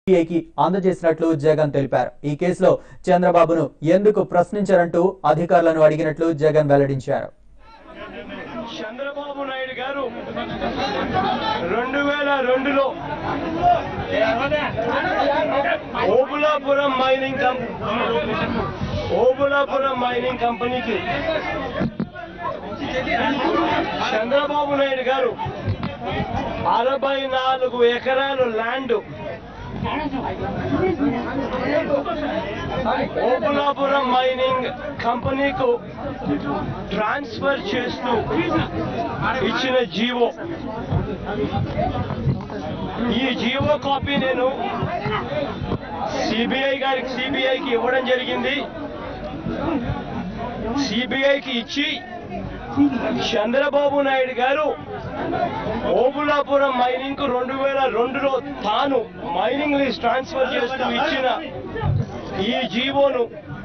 సిబిఐకి అందజేసినట్లు జగన్ తెలిపారు ఈ కేసులో చంద్రబాబును ఎందుకు ప్రశ్నించారంటూ అధికారులను అడిగినట్లు జగన్ వెల్లడించారు చంద్రబాబు నాయుడు గారు రెండు వేల రెండులో Obulapuram mining cum Obulapuram mining కంపెనీకి చంద్రబాబు నాయుడు గారు అరవై నాలుగు ఎకరాలు ల్యాండ్ ఓబులాపురం మైనింగ్ కంపెనీకు ట్రాన్స్ఫర్ చేస్తూ ఇచ్చిన జీవో ఈ జీవో కాపీ నేను సిబిఐ గారికి సిబిఐకి ఇవ్వడం జరిగింది సిబిఐకి ఇచ్చి చంద్రబాబు నాయుడు గారు ఓబులాపురం మైనింగ్ కు రెండు వేల రెండులో తాను మైనింగ్ లీజ్ ట్రాన్స్ఫర్ చేస్తూ ఇచ్చిన ఈ జీవోను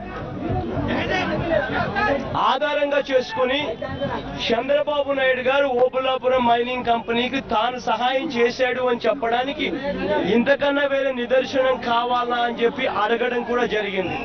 ఆధారంగా చేసుకుని చంద్రబాబు నాయుడు గారు ఓబులాపురం మైనింగ్ కంపెనీకి తాను సహాయం చేశాడు అని చెప్పడానికి ఇంతకన్నా వేరే నిదర్శనం కావాలా అని చెప్పి అడగడం కూడా జరిగింది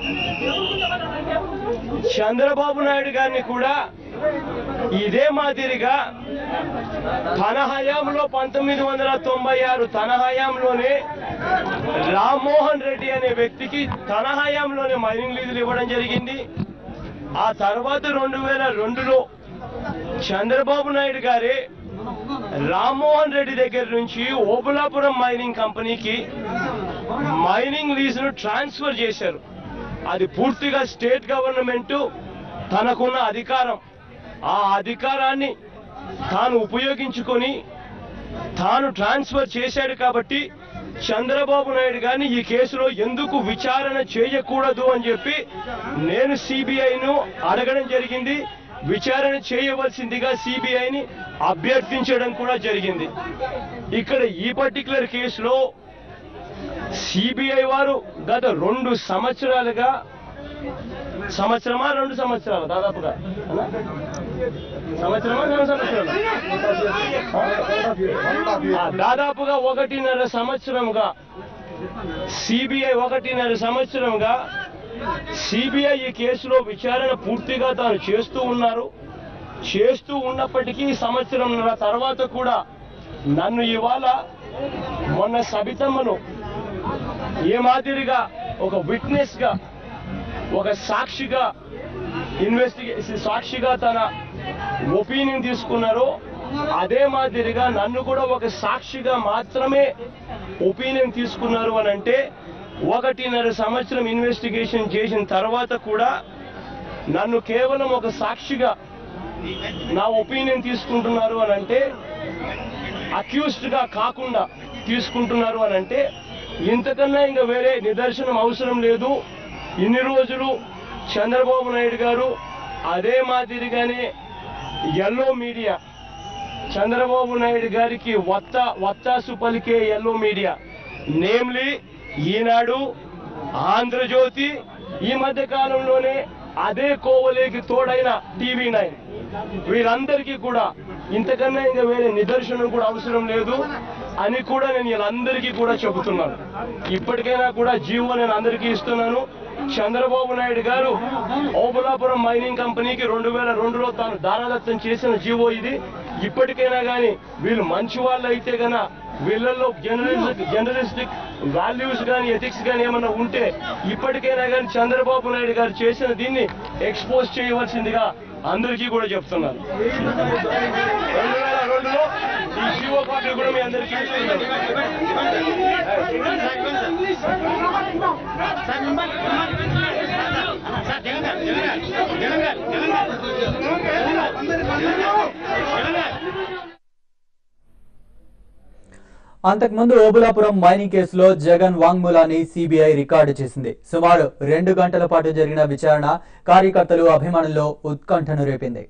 చంద్రబాబు నాయుడు గారిని కూడా ఇదే మాదిరిగా తన హయాంలో పంతొమ్మిది వందల తొంభై ఆరు తన హయాంలోనే రామ్మోహన్ రెడ్డి అనే వ్యక్తికి తన హయాంలోనే మైనింగ్ లీజులు ఇవ్వడం జరిగింది ఆ తర్వాత రెండు వేల రెండులో చంద్రబాబు నాయుడు గారే రామ్మోహన్ రెడ్డి దగ్గర నుంచి ఓబులాపురం మైనింగ్ కంపెనీకి మైనింగ్ లీజును ట్రాన్స్ఫర్ చేశారు అది పూర్తిగా స్టేట్ గవర్నమెంట్ తనకున్న అధికారం ఆ అధికారాన్ని తాను ఉపయోగించుకొని తాను ట్రాన్స్ఫర్ చేశాడు కాబట్టి చంద్రబాబు నాయుడు గారిని ఈ కేసులో ఎందుకు విచారణ చేయకూడదు అని చెప్పి నేను సిబిఐను అడగడం జరిగింది విచారణ చేయవలసిందిగా సిబిఐని అభ్యర్థించడం కూడా జరిగింది ఇక్కడ ఈ పర్టికులర్ కేసులో సిబిఐ వారు గత రెండు సంవత్సరాలుగా సంవత్సరమా రెండు సంవత్సరాలు దాదాపుగా అన్నా? సంవత్సరమా రెండు సంవత్సరాలు ఆ, దాదాపుగా ఒకటిన్నర సంవత్సరంగా సిబిఐ ఒకటిన్నర సంవత్సరంగా సిబిఐ ఈ కేసులో విచారణ పూర్తిగా తాను చేస్తూ ఉన్నారు చేస్తూ ఉన్నప్పటికీ సంవత్సరంన్నర తర్వాత కూడా నన్ను ఇవాళ మొన్న సబితమ్మను ఏ మాదిరిగా ఒక విట్నెస్ గా ఒక సాక్షిగా ఇన్వెస్టిగేషన్ సాక్షిగా తన ఒపీనియన్ తీసుకున్నారో అదే మాదిరిగా నన్ను కూడా ఒక సాక్షిగా మాత్రమే ఒపీనియన్ తీసుకున్నారు అని అంటే ఒకటిన్నర సంవత్సరం ఇన్వెస్టిగేషన్ చేసిన తర్వాత కూడా నన్ను కేవలం ఒక సాక్షిగా నా ఒపీనియన్ తీసుకుంటున్నారు అని అంటే అక్యూస్డ్ గా కాకుండా తీసుకుంటున్నారు అని అంటే ఇంతకన్నా ఇంకా వేరే నిదర్శనం అవసరం లేదు ఇన్ని రోజులు చంద్రబాబు నాయుడు గారు అదే మాదిరిగానే ఎల్లో మీడియా చంద్రబాబు నాయుడు గారికి వత్త వత్తాసు పలికే yellow media namely Eenadu Andhrajyothy ఈ మధ్య కాలంలోనే అదే కోవలేకి తోడైన టీవీ నైన్ వీరందరికీ కూడా ఇంతకన్నా ఇంకా వేరే నిదర్శనం కూడా అవసరం లేదు అని కూడా నేను వీళ్ళందరికీ కూడా చెబుతున్నాను ఇప్పటికైనా కూడా జీవో నేను అందరికీ ఇస్తున్నాను చంద్రబాబు నాయుడు గారు ఓబులాపురం మైనింగ్ కంపెనీకి రెండు వేల రెండులో తాను దారాదత్తం చేసిన జీవో ఇది ఇప్పటికైనా కానీ వీళ్ళు మంచి వాళ్ళు అయితే గన వీళ్ళల్లో జర్నలిస్ట్ జర్నలిస్టిక్ వాల్యూస్ కానీ ఎథిక్స్ కానీ ఏమన్నా ఉంటే ఇప్పటికైనా కానీ చంద్రబాబు నాయుడు గారు చేసిన దీన్ని ఎక్స్పోజ్ చేయవలసిందిగా అందరికీ కూడా చెప్తున్నాను రెండు వేల రెండులో ఈ జీవో కాపీ కూడా మీ అందరికీ అంతకుముందు ఓబులాపురం మైనింగ్ కేసులో జగన్ వాంగ్మూలాన్ని సిబిఐ రికార్డు చేసింది సుమారు రెండు గంటల పాటు జరిగిన విచారణ కార్యకర్తలు అభిమానుల్లో ఉత్కంఠను రేపింది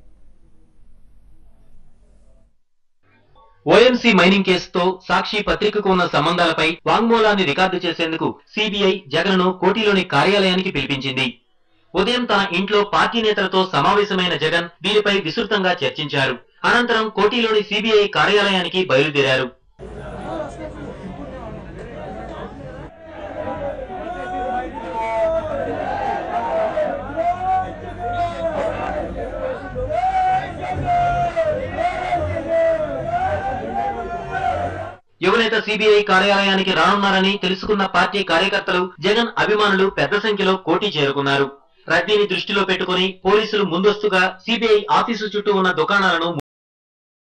ఓఎంసీ మైనింగ్ కేసుతో సాక్షి పత్రికకు ఉన్న సంబంధాలపై వాంగ్మూలాన్ని రికార్డు చేసేందుకు సిబిఐ జగన్ను కోటిలోని కార్యాలయానికి పిలిపించింది ఉదయం తన ఇంట్లో పార్టీ నేతలతో సమావేశమైన జగన్ దీనిపై విస్తృతంగా చర్చించారు అనంతరం కోటిలోని సిబిఐ కార్యాలయానికి బయలుదేరారు యువనేత సిబిఐ కార్యాలయానికి రానున్నారని తెలుసుకున్న పార్టీ కార్యకర్తలు జగన్ అభిమానులు పెద్ద సంఖ్యలో కోటి చేరుకున్నారు రద్దీని దృష్టిలో పెట్టుకుని పోలీసులు ముందస్తుగా సిబిఐ ఆఫీసు చుట్టూ ఉన్న దుకాణాలను